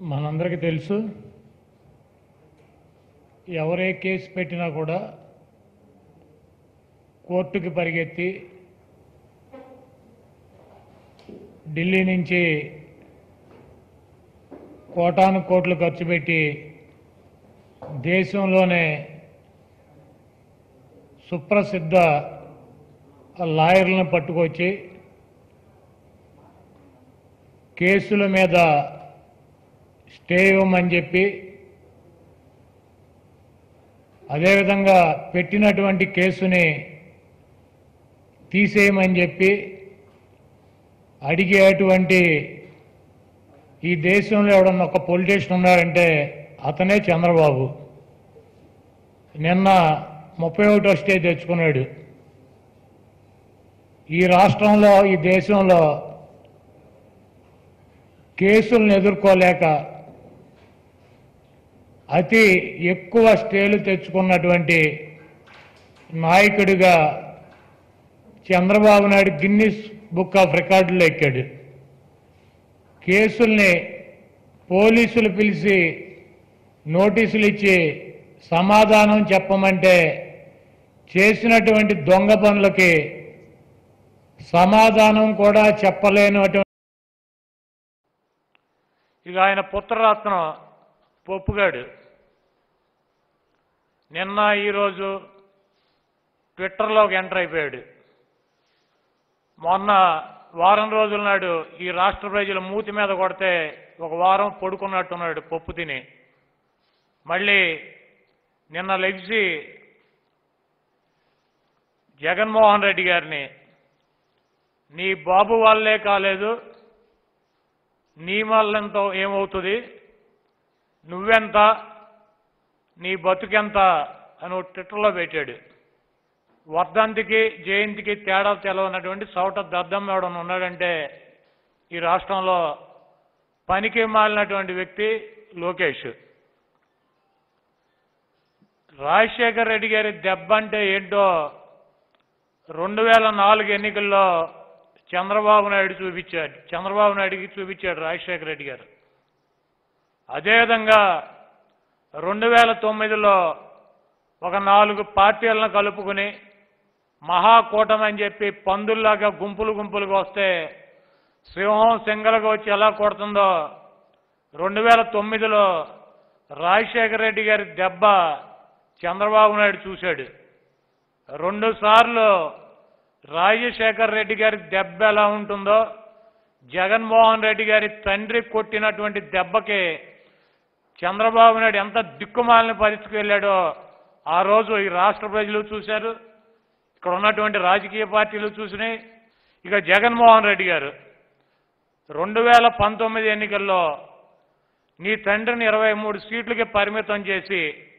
మనందరికీ తెలుసు ఎవరే కేసు పెట్టినా కూడా కోర్టుకి పరిగెత్తి ఢిల్లీ నుంచి కోటాను కోట్లు ఖర్చు పెట్టి దేశంలోనే సుప్రసిద్ధ లాయర్లను పట్టుకొచ్చి కేసుల మీద స్టే ఇవ్వమని చెప్పి అదేవిధంగా పెట్టినటువంటి కేసుని తీసేయమని చెప్పి అడిగేటువంటి ఈ దేశంలో ఎవడన్నా ఒక పొలిటీషియన్ ఉన్నారంటే అతనే చంద్రబాబు నిన్న ముప్పై ఒకటో స్టే తెచ్చుకున్నాడు ఈ రాష్ట్రంలో ఈ దేశంలో కేసులను ఎదుర్కోలేక అతి ఎక్కువ స్టేలు తెచ్చుకున్నటువంటి నాయకుడిగా Chandrababu Naidu Guinness book of రికార్డులో ఎక్కాడు కేసుల్ని పోలీసులు పిలిచి నోటీసులు ఇచ్చి సమాధానం చెప్పమంటే చేసినటువంటి దొంగ పనులకి సమాధానం కూడా చెప్పలేనటువంటి ఇక ఆయన పుత్రరత్నం పొప్పుగాడు నిన్న ఈరోజు ట్విట్టర్లోకి ఎంటర్ అయిపోయాడు మొన్న వారం రోజుల నాడు ఈ రాష్ట్ర ప్రజలు మూతి మీద కొడితే ఒక వారం పడుకున్నట్టున్నాడు పప్పు తిని మళ్ళీ నిన్న లెగిసి జగన్మోహన్ రెడ్డి గారిని నీ బాబు వాళ్ళే కాలేదు నీ వల్లంతో ఏమవుతుంది నువ్వెంత నీ బతుకెంత అని ఒక ట్విట్టర్లో పెట్టాడు వర్ధంతికి జయంతికి తేడా తెలవనటువంటి సౌట దద్దమ్మ ఎవడన్నా ఉన్నాడంటే ఈ రాష్ట్రంలో పనికి మాలినటువంటి వ్యక్తి లోకేష్ రాజశేఖర్ రెడ్డి గారి దెబ్బ అంటే ఏంటో రెండు వేల నాలుగు ఎన్నికల్లో చంద్రబాబు నాయుడు చూపించాడు చంద్రబాబు నాయుడికి చూపించాడు రాజశేఖర రెడ్డి గారు అదేవిధంగా రెండు వేల తొమ్మిదిలో ఒక నాలుగు పార్టీలను కలుపుకుని మహాకూటమి అని చెప్పి పందుల్లాగా గుంపులు గుంపులుగా వస్తే సింహం సింగలుగా వచ్చి ఎలా కొడుతుందో రెండు వేల తొమ్మిదిలో రాజశేఖర రెడ్డి గారి దెబ్బ చంద్రబాబు నాయుడు చూశాడు రెండు సార్లు రాజశేఖర్ రెడ్డి గారి దెబ్బ ఎలా ఉంటుందో జగన్మోహన్ రెడ్డి గారి తండ్రి కొట్టినటువంటి దెబ్బకి చంద్రబాబు నాయుడు ఎంత దిక్కుమాలిన పరిస్థితికి వెళ్ళాడో ఆ రోజు ఈ రాష్ట్ర ప్రజలు చూశారు ఇక్కడ ఉన్నటువంటి రాజకీయ పార్టీలు చూసినాయి ఇక జగన్మోహన్ రెడ్డి గారు రెండు వేల పంతొమ్మిది ఎన్నికల్లో నీ తండ్రిని ఇరవై మూడు సీట్లకి పరిమితం చేసి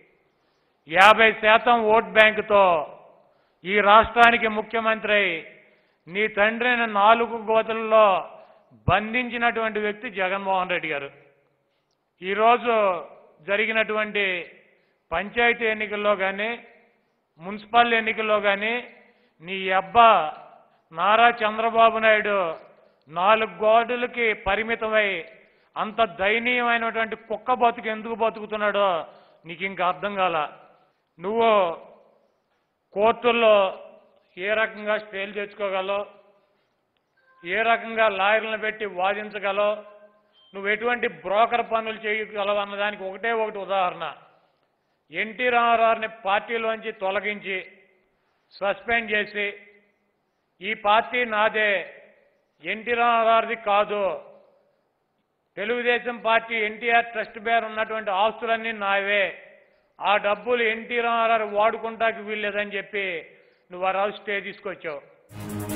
యాభై శాతం ఓట్ బ్యాంకుతో ఈ రాష్ట్రానికి ముఖ్యమంత్రి అయి నీ తండ్రిని నాలుగు గోతుల్లో బంధించినటువంటి వ్యక్తి జగన్మోహన్ రెడ్డి గారు ఈరోజు జరిగినటువంటి పంచాయతీ ఎన్నికల్లో కానీ మున్సిపల్ ఎన్నికల్లో కానీ నీ అబ్బ నారా చంద్రబాబు నాయుడు నాలుగు గోడలకి పరిమితమై అంత దయనీయమైనటువంటి కుక్క బతుకు ఎందుకు బతుకుతున్నాడో నీకు ఇంకా అర్థం కాల నువ్వు కోర్టుల్లో ఏ రకంగా స్టేలు తెచ్చుకోగలవు ఏ రకంగా లాయర్లను పెట్టి వాదించగలవు నువ్వు ఎటువంటి బ్రోకర్ పనులు చేయగలవు అన్నదానికి ఒకటే ఒకటి ఉదాహరణ ఎన్టీ రామారావుని పార్టీలోంచి తొలగించి సస్పెండ్ చేసి ఈ పార్టీ నాదే ఎన్టీ రామారావుది కాదు తెలుగుదేశం పార్టీ ఎన్టీఆర్ ట్రస్ట్ పేరు ఉన్నటువంటి ఆస్తులన్నీ నావే ఆ డబ్బులు ఎన్టీ రామారావు వాడుకుంటాకి వీల్లేదని చెప్పి నువ్వు ఆ రోజు స్టే తీసుకొచ్చావు